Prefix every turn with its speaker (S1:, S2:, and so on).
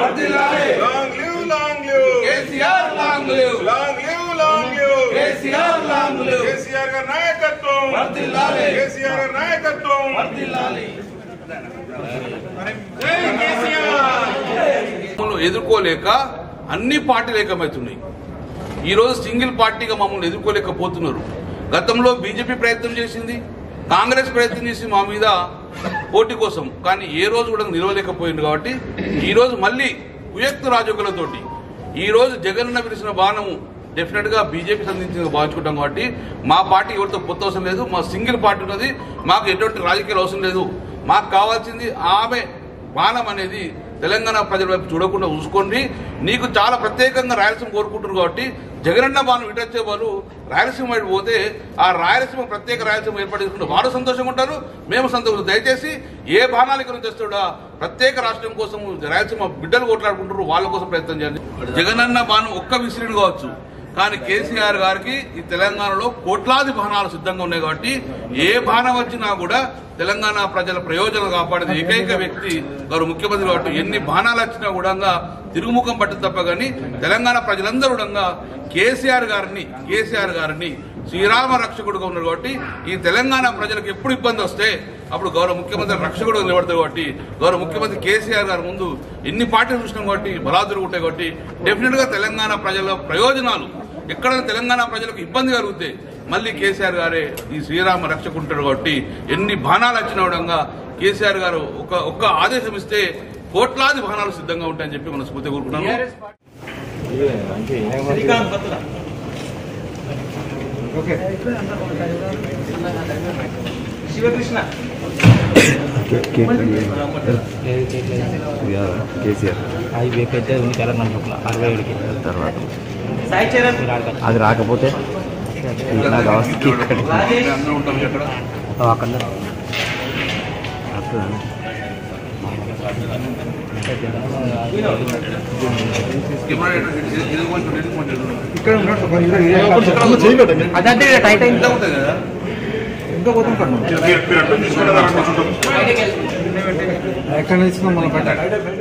S1: వర్ధిల్లాలి
S2: long live long live
S1: KCR long live
S2: long live long live
S1: KCR long live
S2: KCR గారి నాయకత్వం
S1: వర్ధిల్లాలి
S2: కేసీఆర్ గారి నాయకత్వం
S1: వర్ధిల్లాలి
S2: జై కేసీఆర్
S3: మమ్మల్ని ఎదుర్కోలేక అన్ని పార్టీలు ఏకమవుతున్నాయి ఈరోజు సింగిల్ పార్టీగా మమ్మల్ని ఎదుర్కోలేకపోతున్నారు గతంలో బీజేపీ ప్రయత్నం చేసింది కాంగ్రెస్ ప్రయత్నం చేసి మా మీద పోటీ కోసం కానీ ఏ రోజు కూడా నిలవలేకపోయింది కాబట్టి ఈ రోజు మళ్ళీ కుయక్తు రాజకులతోటి ఈ రోజు జగనన్న విరిసిన బాణము డెఫినెట్ గా బీజేపీ సంధించిన భావించుకుంటాం కాబట్టి మా పార్టీ ఎవరితో పొత్తు అవసరం లేదు మా సింగిల్ పార్టీ ఉన్నది మాకు ఎటువంటి రాజకీయాలు అవసరం లేదు మాకు కావాల్సింది ఆమె బాణం అనేది తెలంగాణ ప్రజల వైపు చూడకుండా చూసుకోండి నీకు చాలా ప్రత్యేకంగా రాయలసీమ కోరుకుంటున్నారు కాబట్టి జగనన్న బాణం ఇటొచ్చే వాళ్ళు రాయలసీమ వైపు పోతే ఆ రాయలసీమ ప్రత్యేక రాయలసీమ ఏర్పడించుకుంటే వారు సంతోషంగా ఉంటారు మేము సంతోషం దయచేసి ఏ బాణాలు ఇక్కడ నుంచి వస్తాడో ప్రత్యేక రాష్ట్రం కోసం రాయలసీమ బిడ్డలు కొట్లాడుకుంటారు వాళ్ళ కోసం ప్రయత్నం చేయండి జగనన్న బాణం ఒక్క విసిరిని కావచ్చు కానీ కేసీఆర్ గారికి ఈ తెలంగాణలో కోట్లాది బాణాలు సిద్ధంగా ఉన్నాయి కాబట్టి ఏ బాణం వచ్చినా కూడా తెలంగాణ ప్రజల ప్రయోజనం కాపాడేది ఏకైక వ్యక్తి గారు ముఖ్యమంత్రి కాబట్టి ఎన్ని బాణాలు వచ్చినా కూడా తిరుగుముఖం పట్టు తప్ప కానీ తెలంగాణ ప్రజలందరూ కూడా కేసీఆర్ గారిని కేసీఆర్ గారిని శ్రీరామ రక్షకుడుగా ఉన్నారు కాబట్టి ఈ తెలంగాణ ప్రజలకు ఎప్పుడు ఇబ్బంది వస్తే అప్పుడు గౌరవ ముఖ్యమంత్రి రక్షకుడు నిలబడతారు కాబట్టి గౌరవ ముఖ్యమంత్రి కేసీఆర్ గారి ముందు ఎన్ని పార్టీలు చూసినాం కాబట్టి బలాదురు ఉంటాయి కాబట్టి డెఫినెట్ గా తెలంగాణ ప్రజల ప్రయోజనాలు ఎక్కడైనా తెలంగాణ ప్రజలకు ఇబ్బంది కలిగితే మళ్ళీ కేసీఆర్ గారే ఈ శ్రీరామ రక్షకుంటాడు కాబట్టి ఎన్ని బాణాలు వచ్చినా కూడా కేసీఆర్ గారు ఒక ఒక్క ఆదేశం ఇస్తే కోట్లాది బాణాలు సిద్ధంగా ఉంటాయని చెప్పి మనం స్ఫూర్తి కోరుకుంటున్నాను
S4: కేసీఆర్
S5: అవి పెద్ద ఉంది తెలంగాణ లోపల అరవై ఏడుకి
S4: తర్వాత
S5: మీరు ఆడక
S4: అది రాకపోతే నాకు అవస్థకి ఇక్కడ
S3: అందరూ ఉంటాం ఇక్కడ
S5: అక్కడ
S4: వస్తుందా?
S3: కెమెరా ఇది- ఇది కొంచెం ఇది కొంచెం
S5: అదంటే టైట్ అయింది
S3: ఇంత ఉంటుంది కదా
S2: మీరు మీరు అర్థం తీసుకుంటారా
S6: ఎక్కడ తీసుకున్నాం మన పట్ట